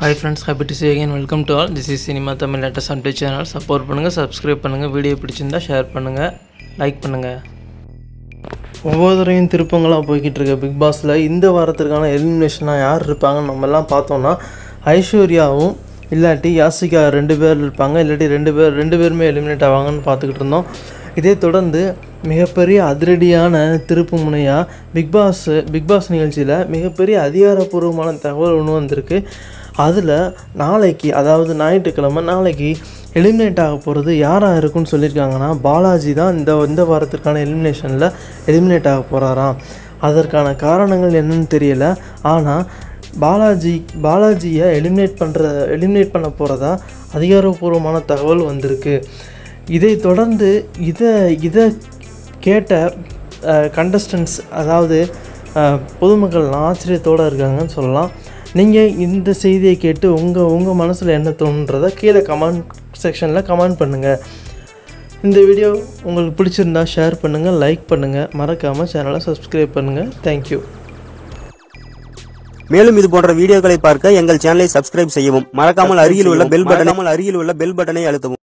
hi friends happy to see again welcome to all this is cinema Tamil latest update channel support பண்ணுங்கள் subscribe பண்ணுங்கள் video பிடிச்சிருந்தா share பண்ணுங்கள் like பண்ணுங்கள் ஒவ்வொருத்தரையும் திருப்பங்களாக போய்கிட்டு இருக்க பிக் பாஸில் இந்த வாரத்திற்கான எலிமினேஷனாக யார் இருப்பாங்கன்னு நம்ம எல்லாம் பார்த்தோம்னா ஐஸ்வர்யாவும் இல்லாட்டி யாசிகா ரெண்டு பேர் இருப்பாங்க இல்லாட்டி ரெண்டு பேர் ரெண்டு பேருமே எலிமினேட் ஆவாங்கன்னு பார்த்துக்கிட்டு இருந்தோம் இதே தொடர்ந்து மிகப்பெரிய அதிரடியான திருப்பு முனையாக பிக் பாஸ் பிக் பாஸ் நிகழ்ச்சியில் மிகப்பெரிய அதிகாரப்பூர்வமான தகவல் ஒன்று வந்திருக்கு அதில் நாளைக்கு அதாவது ஞாயிற்றுக்கிழமை நாளைக்கு எலிமினேட் ஆக போகிறது யாராக இருக்குன்னு சொல்லியிருக்காங்கன்னா பாலாஜி தான் இந்த இந்த வாரத்திற்கான எலிமினேஷனில் எலிமினேட் ஆக போகிறாராம் அதற்கான காரணங்கள் என்னன்னு தெரியல ஆனால் பாலாஜி பாலாஜியை எலிமினேட் பண்ணுற எலிமினேட் பண்ண போகிறதா அதிகாரப்பூர்வமான தகவல் வந்திருக்கு இதை தொடர்ந்து இதை இதை கேட்ட கண்டஸ்டன்ஸ் அதாவது அஹ், பொதுமக்கள் ஆச்சரியத்தோடு இருக்காங்கன்னு சொல்லலாம் நீங்கள் இந்த செய்தியை கேட்டு உங்கள் உங்கள் மனசில் என்ன தோணுன்றதை கீழே கமெண்ட் செக்ஷனில் கமெண்ட் பண்ணுங்கள் இந்த வீடியோ உங்களுக்கு பிடிச்சிருந்தா ஷேர் பண்ணுங்கள் லைக் பண்ணுங்கள் மறக்காமல் சேனலை சப்ஸ்கிரைப் பண்ணுங்கள் தேங்க்யூ மேலும் இது போன்ற வீடியோக்களை பார்க்க எங்கள் சேனலை சப்ஸ்கிரைப் செய்யவும் மறக்காமல் அருகில் உள்ள பெல் பட்டனை அருகில் உள்ள பெல் பட்டனை அழுத்தவும்